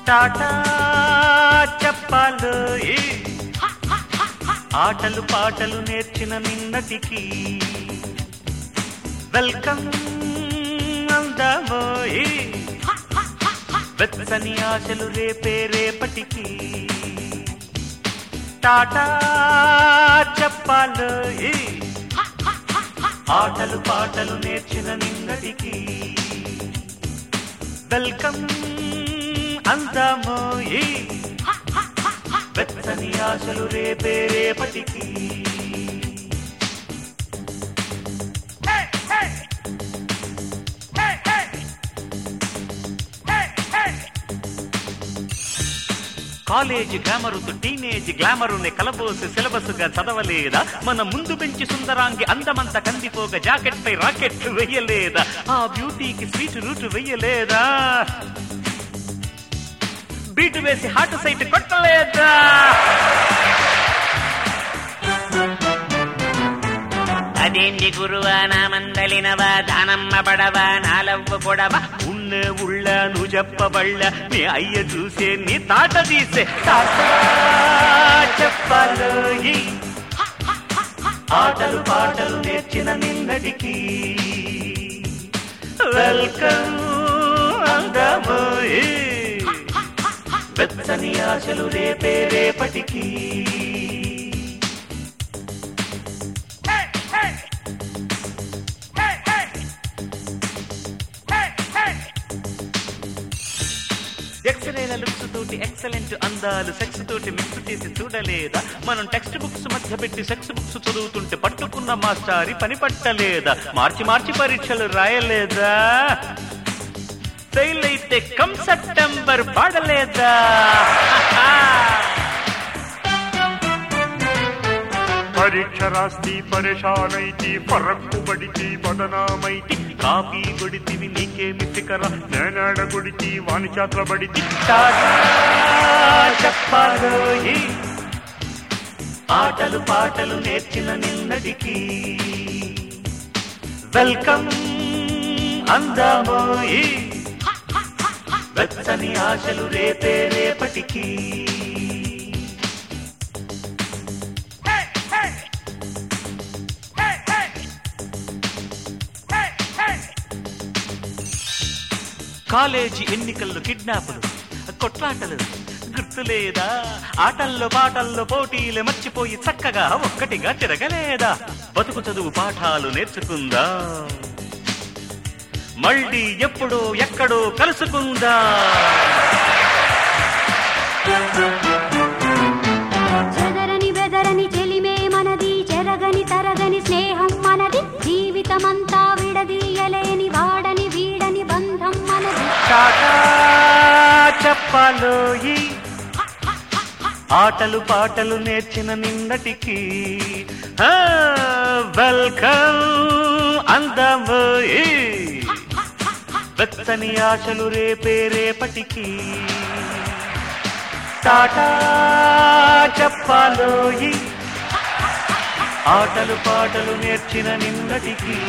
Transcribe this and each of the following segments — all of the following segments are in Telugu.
టాటా చెప్పాలు ఆటలు పాటలు నేర్చిన నిన్నటికి వెల్కమ్ అందమోయి వెచ్చని ఆశలు రేపే రేపటికి టాటా చెప్పాలు ఆటలు పాటలు నేర్చిన నిన్నటికి వెల్కమ్ అందమోయి వెచ్చని ఆశలు రేపే రేపటికి కాలేజ్ గ్లామరుతో టీనేజ్ గ్లామరుని కలబోసి సిలబస్ గా చదవలేదా మన ముందు పెంచి సుందరాంగి అందమంత కందిపోగా జాకెట్ పై రాకెట్ వెయ్యలేదా ఆ బ్యూటీకి స్వీట్ రూట్ వెయ్యలేదా బీటు వేసి హార్ట్ సైట్ కొట్టలేదా అదేంటి గురువా నా మందలినవా దానమ్మ పడవా నాలవ్వ పొడవా ఉన్నే ఉళ్ళ నువ్వు చెప్పబళ్ళ నీ అయ్య చూసే నీ తాట తీసే తాత చెప్పాలోయి ఆటలు పాటలు నేర్చిన నిన్నటికి వెల్కమ్ అందమోయి వెచ్చని ఆశలు రేపే రేపటికి ఎక్స్రేల లుక్స్ తోటి ఎక్సలెంట్ అందాలు సెక్స్ తోటి మిక్స్ చేసి చూడలేదా మనం టెక్స్ట్ బుక్స్ మధ్య పెట్టి సెక్స్ బుక్స్ చదువుతుంటే పట్టుకున్న మాస్టారి పని పట్టలేదా మార్చి మార్చి పరీక్షలు రాయలేదా ఫెయిల్ అయితే కమ్ సెప్టెంబర్ పాడలేదా పరీక్ష రాస్తి పరేషానైతి పరక్కు బడితి బదనామైతి కాపీ కొడితివి నీకేమి ఫికర నేనాడ గుడితి వాని చేతల బడితి టాటా చెప్పాలోయి ఆటలు పాటలు నేర్చిన నిన్నటికి వెల్కమ్ అందమోయి వెచ్చని ఆశలు రేపే రేపటికి కాలేజీ ఎన్నికల్లో కిడ్నాపులు కొట్లాటలు గుర్తులేదా ఆటల్లో పాటల్లో పోటీలు మర్చిపోయి చక్కగా ఒక్కటిగా తిరగలేదా బతుకు చదువు పాఠాలు నేర్చుకుందా మళ్ళీ ఎప్పుడో ఎక్కడో కలుసుకుందా చెదరని బెదరని చెలిమే మనది చెరగని తరగని స్నేహం మనది జీవితమంతా విడదీయలేని వాడని వీడని బంధం మనది టాటా చెప్పాలోయి ఆటలు పాటలు నేర్చిన నిన్నటికి ఆ, వెల్కమ్ అందమోయి వెచ్చని ఆశలు రేపే రేపటికి టాటా చెప్పాలోయి ఆటలు పాటలు నేర్చిన నిన్నటికి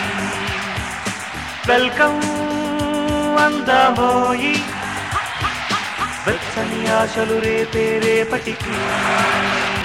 వెల్కమ్ అందమోయి వెచ్చని ఆశలు రేపే రేపటికి